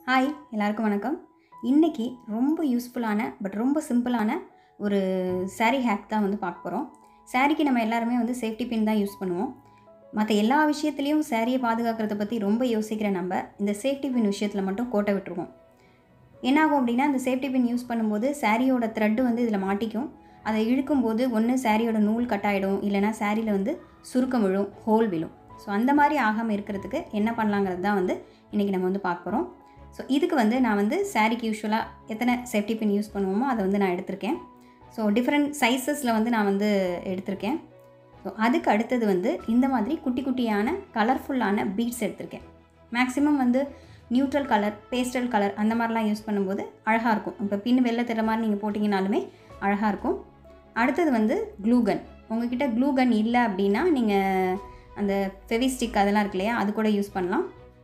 hi எல்லாருக்கும் வணக்கம் இன்றைக்கி ரொம்ப யூஸ்ஃபுல்லான பட் ரொம்ப சிம்பிளான ஒரு saree ஹேக் தான் வந்து பார்க்க போகிறோம் சாரீக்கு நம்ம எல்லாருமே வந்து சேஃப்டி பின் தான் யூஸ் பண்ணுவோம் மற்ற எல்லா விஷயத்துலேயும் சாரியை பாதுகாக்கிறத பற்றி ரொம்ப யோசிக்கிற நம்ம இந்த சேஃப்டி பின் விஷயத்தில் மட்டும் கோட்டை விட்டுருவோம் என்னாகும் அப்படின்னா இந்த சேஃப்டி பின் யூஸ் பண்ணும்போது சாரியோட த்ரெட்டு வந்து இதில் மாட்டிக்கும் அதை இழுக்கும்போது ஒன்று சாரியோட நூல் கட் ஆகிடும் இல்லைனா சாரியில் வந்து சுருக்கம் விழும் ஹோல் விழும் ஸோ அந்த மாதிரி ஆகாமல் இருக்கிறதுக்கு என்ன பண்ணலாங்கிறது தான் வந்து இன்றைக்கி நம்ம வந்து பார்க்க போகிறோம் ஸோ இதுக்கு வந்து நான் வந்து சாரிக்கு யூஸ்வலாக எத்தனை சேஃப்டி பின் யூஸ் பண்ணுவோமோ அதை வந்து நான் எடுத்திருக்கேன் ஸோ டிஃப்ரெண்ட் சைஸஸில் வந்து நான் வந்து எடுத்திருக்கேன் ஸோ அதுக்கு அடுத்தது வந்து இந்த மாதிரி குட்டி குட்டியான கலர்ஃபுல்லான பீட்ஸ் எடுத்திருக்கேன் மேக்ஸிமம் வந்து நியூட்ரல் கலர் பேஸ்டல் கலர் அந்த மாதிரிலாம் யூஸ் பண்ணும்போது அழகாக இருக்கும் இப்போ பின் வெளில தர மாதிரி நீங்கள் போட்டிங்கனாலுமே அழகாக இருக்கும் அடுத்தது வந்து க்ளூகன் உங்ககிட்ட க்ளூகன் இல்லை அப்படின்னா நீங்கள் அந்த ஃபெவிஸ்டிக் அதெல்லாம் இருக்கு இல்லையா அது கூட யூஸ் பண்ணலாம்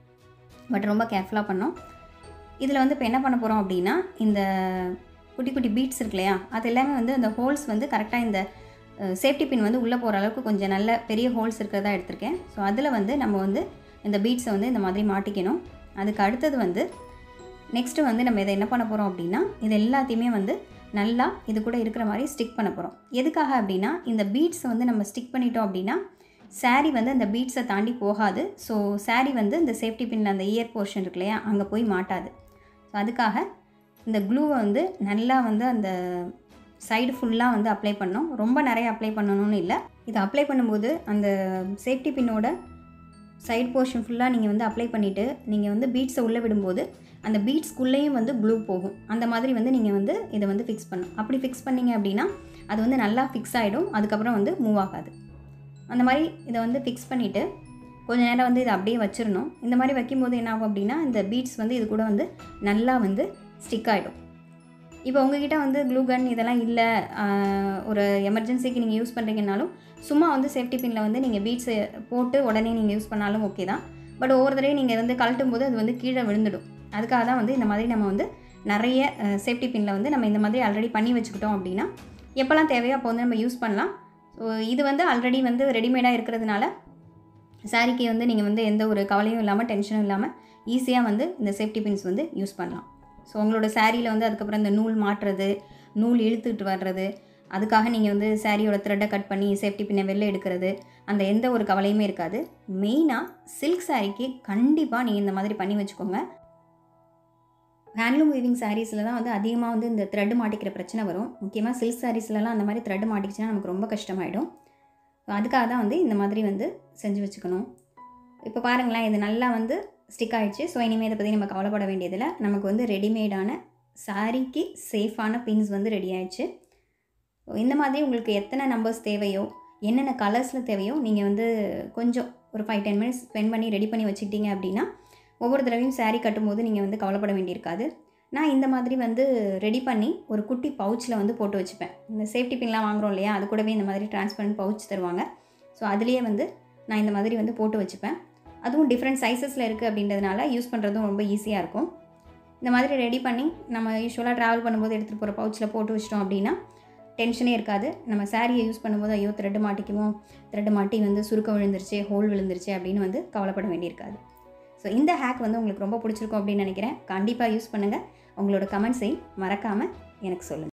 பட் ரொம்ப கேர்ஃபுல்லாக பண்ணோம் இதில் வந்து இப்போ என்ன பண்ண போகிறோம் அப்படின்னா இந்த குட்டி குட்டி பீட்ஸ் இருக்கு இல்லையா அது எல்லாமே வந்து அந்த ஹோல்ஸ் வந்து கரெக்டாக இந்த சேஃப்டி பின் வந்து உள்ளே போகிற அளவுக்கு கொஞ்சம் நல்ல பெரிய ஹோல்ஸ் இருக்கிறதா எடுத்திருக்கேன் ஸோ அதில் வந்து நம்ம வந்து இந்த பீட்ஸை வந்து இந்த மாதிரி மாட்டிக்கணும் அதுக்கு அடுத்தது வந்து நெக்ஸ்ட்டு வந்து நம்ம இதை என்ன பண்ண போகிறோம் அப்படின்னா இது எல்லாத்தையுமே வந்து நல்லா இது கூட இருக்கிற மாதிரி ஸ்டிக் பண்ண போகிறோம் எதுக்காக அப்படின்னா இந்த பீட்ஸை வந்து நம்ம ஸ்டிக் பண்ணிட்டோம் அப்படின்னா saree வந்து அந்த பீட்ஸை தாண்டி போகாது ஸோ saree வந்து இந்த சேஃப்டி பின்னில் அந்த இயர் போர்ஷன் இருக்கு இல்லையா அங்கே போய் மாட்டாது ஸோ அதுக்காக இந்த க்ளூவை வந்து நல்லா வந்து அந்த சைடு ஃபுல்லாக வந்து அப்ளை பண்ணோம் ரொம்ப நிறைய அப்ளை பண்ணணும்னு இல்லை இதை அப்ளை பண்ணும்போது அந்த சேஃப்டி பின்னோட சைடு போர்ஷன் ஃபுல்லாக நீங்கள் வந்து அப்ளை பண்ணிவிட்டு நீங்கள் வந்து பீட்ஸை உள்ளே விடும்போது அந்த பீட்ஸ்க்குள்ளேயும் வந்து க்ளூ போகும் அந்த மாதிரி வந்து நீங்கள் வந்து இதை வந்து ஃபிக்ஸ் பண்ணும் அப்படி ஃபிக்ஸ் பண்ணீங்க அப்படின்னா அது வந்து நல்லா ஃபிக்ஸ் ஆகிடும் அதுக்கப்புறம் வந்து மூவ் ஆகாது அந்த மாதிரி இதை வந்து ஃபிக்ஸ் பண்ணிவிட்டு கொஞ்ச நேரம் வந்து இதை அப்படியே வச்சிடணும் இந்த மாதிரி வைக்கும்போது என்ன ஆகும் அப்படின்னா இந்த பீட்ஸ் வந்து இது கூட வந்து நல்லா வந்து ஸ்டிக் ஆகிடும் இப்போ உங்ககிட்ட வந்து க்ளூ கன் இதெல்லாம் இல்லை ஒரு எமர்ஜென்சிக்கு நீங்கள் யூஸ் பண்ணுறீங்கனாலும் சும்மா வந்து சேஃப்டி பின்னில் வந்து நீங்கள் பீட்ஸை போட்டு உடனே நீங்கள் யூஸ் பண்ணாலும் ஓகே தான் பட் ஒவ்வொரு தடவையும் நீங்கள் வந்து கழட்டும் போது அது வந்து கீழே விழுந்துடும் அதுக்காக தான் வந்து இந்த மாதிரி நம்ம வந்து நிறைய சேஃப்டி பின்னில் வந்து நம்ம இந்த மாதிரி ஆல்ரெடி பண்ணி வச்சுக்கிட்டோம் அப்படின்னா எப்போல்லாம் தேவையோ அப்போ வந்து நம்ம யூஸ் பண்ணலாம் ஸோ இது வந்து ஆல்ரெடி வந்து ரெடிமேடாக இருக்கிறதுனால சாரிக்கு வந்து நீங்கள் வந்து எந்த ஒரு கவலையும் இல்லாமல் டென்ஷனும் இல்லாமல் ஈஸியாக வந்து இந்த சேஃப்டி பின்ஸ் வந்து யூஸ் பண்ணலாம் ஸோ உங்களோட சாரியில் வந்து அதுக்கப்புறம் இந்த நூல் மாட்டுறது நூல் இழுத்துக்கிட்டு வர்றது அதுக்காக நீங்கள் வந்து சாரியோட த்ரெட்டை கட் பண்ணி சேஃப்டி பின்னை வெளில எடுக்கிறது அந்த எந்த ஒரு கவலையுமே இருக்காது மெயினாக சில்க் சாரிக்கு கண்டிப்பாக நீங்கள் இந்த மாதிரி பண்ணி வச்சுக்கோங்க ஹேண்ட்லூம் வீவிங் சாரீஸில் தான் வந்து அதிகமாக வந்து இந்த த்ரெட் மாட்டிக்கிற பிரச்சனை வரும் முக்கியமாக சில்க் சாரீஸ்லலாம் அந்த மாதிரி த்ரெட் மாட்டிக்கிச்சுன்னா நமக்கு ரொம்ப கஷ்டமாயிடும் அதுக்காக தான் வந்து இந்த மாதிரி வந்து செஞ்சு வச்சுக்கணும் இப்போ பாருங்களேன் இது நல்லா வந்து ஸ்டிக் ஆகிடுச்சு ஸோ இனிமேல் இதை பற்றி நம்ம கவலைப்பட வேண்டியதில்லை நமக்கு வந்து ரெடிமேடான சாரீக்கு சேஃபான பின்ஸ் வந்து ரெடி ஆயிடுச்சு இந்த மாதிரி உங்களுக்கு எத்தனை நம்பர்ஸ் தேவையோ என்னென்ன கலர்ஸில் தேவையோ நீங்கள் வந்து கொஞ்சம் ஒரு ஃபைவ் டென் மினிட்ஸ் ஸ்பெண்ட் பண்ணி ரெடி பண்ணி வச்சுக்கிட்டீங்க அப்படின்னா ஒவ்வொரு தடவையும் சாரீ கட்டும்போது நீங்கள் வந்து கவலைப்பட வேண்டியிருக்காது நான் இந்த மாதிரி வந்து ரெடி பண்ணி ஒரு குட்டி பவுச்சில் வந்து போட்டு வச்சுப்பேன் இந்த சேஃப்டி பின்லாம் வாங்குகிறோம் இல்லையா அது கூடவே இந்த மாதிரி டிரான்ஸ்பரண்ட் பவுச் தருவாங்க ஸோ அதுலேயே வந்து நான் இந்த மாதிரி வந்து போட்டு வச்சுப்பேன் அதுவும் டிஃப்ரெண்ட் சைஸஸில் இருக்குது அப்படின்றதுனால யூஸ் பண்ணுறதும் ரொம்ப ஈஸியாக இருக்கும் இந்த மாதிரி ரெடி பண்ணி நம்ம யூஸ்வலாக ட்ராவல் பண்ணும்போது எடுத்துகிட்டு போகிற பவுச்சில் போட்டு வச்சிட்டோம் அப்படின்னா டென்ஷனே இருக்காது நம்ம சாரியை யூஸ் பண்ணும்போது ஐயோ த்ரெட்டு மாட்டிக்குமோ த்ரெட்டு மாட்டி வந்து சுருக்கம் விழுந்துருச்சு ஹோல் விழுந்துருச்சு அப்படின்னு வந்து கவலைப்பட வேண்டியிருக்காது ஸோ இந்த ஹேக் வந்து உங்களுக்கு ரொம்ப பிடிச்சிருக்கும் அப்படின்னு நினைக்கிறேன் கண்டிப்பாக யூஸ் பண்ணுங்கள் உங்களோட கமெண்ட்ஸை மறக்காமல் எனக்கு சொல்லுங்கள்